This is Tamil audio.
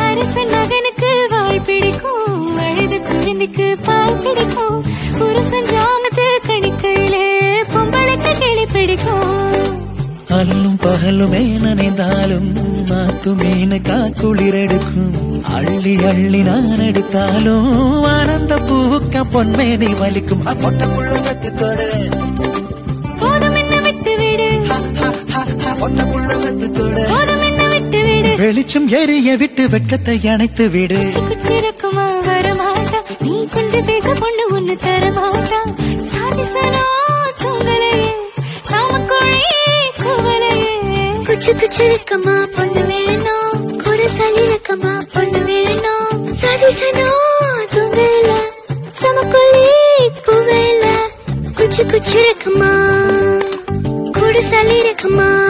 அரசன் மகனுக்கு வாழ் பிடிக்கும் அழுது குழந்தைக்கு பால் பிடிக்கும் புருஷன் ஜாமத்து கணிக்கையிலே பொம்பளைக்கு கிளி பிடிக்கும் அல்லும் பகலுமே நனைந்தாலும் மாத்து மீனுக்கா குளிரெடுக்கும் அள்ளி அள்ளி நான் எடுத்தாலும் ஆனந்த பூவுக்க பொன்மேனி வலிக்கும் அ, பொட்டப்புள்ள கத்துக்கொடு போதும் என்ன விட்டு விடு பொட்டப்புள்ள கத்துக்கொடு போதும் என்ன விட்டு விடு வெளிச்சம் எரிய விட்டு வெட்கத்தை அணைத்து விடு குச்சிருக்குமா வரமாட்டா நீ கொஞ்சம் பேச பொண்ணு ஒண்ணு தரமாட்டா சாதிசனோ தூங்கலையே சாமக்கோழி கூவலையே குச்சு குச்சு இருக்கமா பொண்ணு வேணும் கூட சளி இருக்கமா பொண்ணு வேணும் சதிசனோ தூங்கல சமக்கொல்லி குவேல குச்சு குச்சு இருக்கமா கூட சளி இருக்கமா